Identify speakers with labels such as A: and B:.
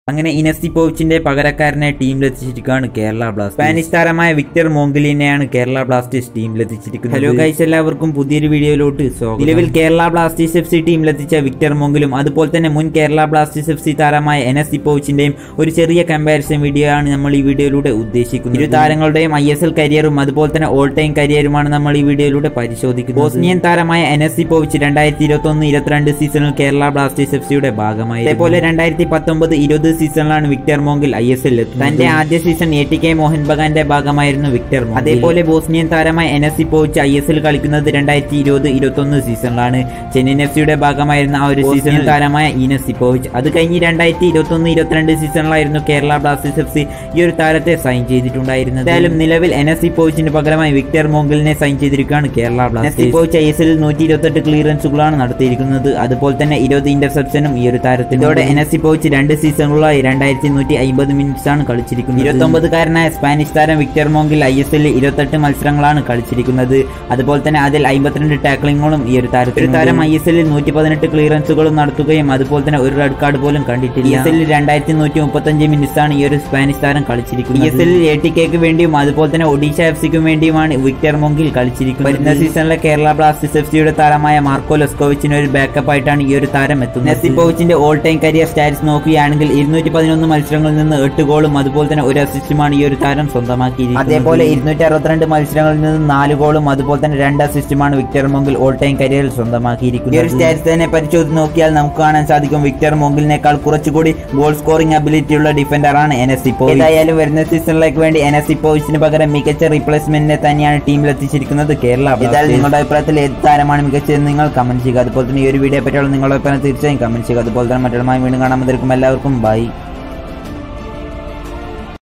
A: അങ്ങനെ ഇനസിപ്പോവിച്ചിന്റെ പകരക്കാരനെ ടീമിലെത്തിച്ചിരിക്കുകയാണ് കേരള ബ്ലാസ്റ്റ് സ്പാനിഷ് താരമായ വിക്ടർ മോങ്കിലിനെയാണ് കേരള ബ്ലാസ്റ്റേഴ്സ് ടീമിലെത്തിച്ചിരിക്കുന്നത് ഹലോ ഗൈസ് എല്ലാവർക്കും പുതിയൊരു വീഡിയോയിലോട്ട് സ്വാഗതം നിലവിൽ കേരള ബ്ലാസ്റ്റേഴ്സ് എഫ് സി ടീമിലെത്തിച്ച വിക്ടർ മോങ്കിലും അതുപോലെ തന്നെ മുൻ കേരള ബ്ലാസ്റ്റേഴ്സ് എഫ് സി താരമായ എനസിപ്പോവിച്ചിന്റെയും ഒരു ചെറിയ കമ്പാരിസൺ വീഡിയോ ആണ് നമ്മൾ ഈ വീഡിയോയിലൂടെ ഉദ്ദേശിക്കുന്നത് ഇരു താരങ്ങളുടെയും ഐ എസ് എൽ കരിയറും അതുപോലെ തന്നെ ഓൾ ടൈം കരിയറുമാണ് നമ്മൾ ഈ വീഡിയോയിലൂടെ പരിശോധിക്കുന്നത് ബോസ്നിയൻ താരമായ എനസിപ്പോവിച്ച് രണ്ടായിരത്തി ഇരുപത്തി ഒന്ന് ഇരുപത്തിരണ്ട് സീസണിൽ കേരള ബ്ലാസ്റ്റേഴ്സ് എഫ് സിയുടെ ഭാഗമായി അതേപോലെ രണ്ടായിരത്തി പത്തൊമ്പത് ഇരുപത് സീസണിലാണ് Victor Mongil I S L തന്റെ ആദ്യ season A T K Mohan ബഗാന്റെ ഭാഗമായിരുന്നു വിക്ടർ മോങ്കിൽ അതേപോലെ ബോസ്നിയൻ താരമായ എനസിപ്പോവിച്ച് ഐ എസ് എൽ കളിക്കുന്നത് രണ്ടായിരത്തി ഇരുപത് ഇരുപത്തി ഒന്ന് സീസണിലാണ് ചെന്നൈയിൻ എഫ് സിയുടെ ഭാഗമായിരുന്ന ആ ഒരു സീസണിൽ താരമായ ഇനസിപ്പോവിച്ച് അത് കഴിഞ്ഞ് രണ്ടായിരത്തി ഇരുപത്തി ഒന്ന് ഇരുപത്തിരണ്ട് സീസണിലായിരുന്നു കേരള ബ്ലാസ്റ്റേഴ്സ് എഫ് സി ഈ ഒരു താരത്തെ സൈൻ ചെയ്തിട്ടുണ്ടായിരുന്നത് എന്തായാലും നിലവിൽ എനസിപ്പോവിച്ചിന് പകരമായി വിക്ടർ മോങ്കിലിനെ സൈൻ ചെയ്തിരിക്കുകയാണ് Kerala Blasters Enes Sipovic I S എല്ലിൽ നൂറ്റി ഇരുപത്തെട്ട് ക്ലിയറൻസുകളാണ് നടത്തിയിരിക്കുന്നത് അതുപോലെ തന്നെ ഇരുപത് ഇന്റർസെപ്ഷനും ഈ ഒരു താരത്തിൽ ഇതോടെ എനസിപ്പോവിച്ച് രണ്ട് സീസണുകളായി രണ്ടായിരത്തി നൂറ്റി അമ്പത് മിനിറ്റ്സ് ആണ് കളിച്ചിരിക്കുന്നത് ഇരുപത്തൊമ്പതുകാരനായ സ്പാനിഷ് താരം വിക്ടർ മോങ്കിൽ ഐ എസ് എല്ലിൽ ഇരുപത്തെട്ട് മത്സരങ്ങളാണ് കളിച്ചിരിക്കുന്നത് അതുപോലെ തന്നെ അതിൽ അമ്പത്തിരണ്ട് ടാക്ലിങ്ങുകളും ഈ ഒരു താരത്തിൽ ഒരു താരം ഐ എസ് എല്ലിൽ നൂറ്റി പതിനെട്ട് ക്ലിയറൻസുകളും നടത്തുകയും അതുപോലെ തന്നെ ഒരു റെഡ് കാർഡ് പോലും കണ്ടിട്ടില്ല ഐ എസ് എല്ലിൽ രണ്ടായിരത്തി നൂറ്റി മുപ്പത്തഞ്ച് മിനിറ്റ്സ് ആണ് ഈ ഒരു സ്പാനിഷ് താരം കളിച്ചിരിക്കുന്നത് ഐ എസ് എല്ലിൽ എ ടി കെക്ക് വേണ്ടിയും അതുപോലെ തന്നെ ഒഡീഷ എഫ് സിക്കും വേണ്ടിയുമാണ് വിക്ടർ മോങ്കിൽ കളിച്ചിരിക്കുന്നത് വരുന്ന സീസണിലെ കേരള ബ്ലാസ്റ്റേഴ്സ് എഫ് സിയുടെ താരമായ മാർക്കോ ലെസ്കോവിച്ചിന് ഒരു ബാക്കപ്പ് ആയിട്ടാണ് ഈ ഒരു താരം എത്തുന്നത് നെസിപ്പോവിച്ചിന്റെ ഓൾ ടൈം കരിയർ സ്റ്റാറ്റ്സ് നോക്കുകയാണെങ്കിൽ ഇരുന്നൂറ്റി പതിനൊന്ന് മത്സരങ്ങളിൽ നിന്ന് എട്ട് ഗോളും അതുപോലെ തന്നെ ഒരു അസിസ്റ്റുമാണ് ഈ ഒരു താരം സ്വന്തമാക്കിയിരിക്കുന്നത് അതേപോലെ ഇരുന്നൂറ്റി അറുപത്തിരണ്ട് മത്സരങ്ങളിൽ നിന്ന് നാല് ഗോളും അതുപോലെ തന്നെ രണ്ട് അസിസ്റ്റുമാണ് വിക്ടർ മോങ്കിൽ ഓൾ ടൈം കരിയറിൽ സ്വന്തമാക്കിയിരിക്കുന്നത് ഈ ഒരു സ്റ്റാറ്റ്സ് തന്നെ പരിശോധിച്ച് നോക്കിയാൽ നമുക്ക് കാണാൻ സാധിക്കും വിക്ടർ മോങ്കിലിനേക്കാൾ കുറച്ചുകൂടി ഗോൾ സ്കോറിംഗ് അബിലിറ്റി ഉള്ള ഡിഫൻഡറാണ് എനസിപ്പോ ഏതായാലും വരുന്ന സീസണിലേക്ക് വേണ്ടി എനസിപ്പോവിച്ചിന് പകരം മികച്ച റീപ്ലേസ്മെന്റിനെ തന്നെയാണ് ടീമിൽ എത്തിച്ചിരിക്കുന്നത് കേരള ഏതായാലും നിങ്ങളുടെ അഭിപ്രായത്തിൽ ഏത് താരമാണ് മികച്ചതെന്ന് നിങ്ങൾ കമന്റ് ചെയ്യുക അതുപോലെ തന്നെ ഈ ഒരു വീഡിയോ പറ്റിയുള്ള നിങ്ങളുടെ അഭിപ്രായം തീർച്ചയായും കമന്റ് ചെയ്യുക അതുപോലെ തന്നെ മറ്റുള്ള വീണ്ടും കാണാൻ എല്ലാവർക്കും ബൈ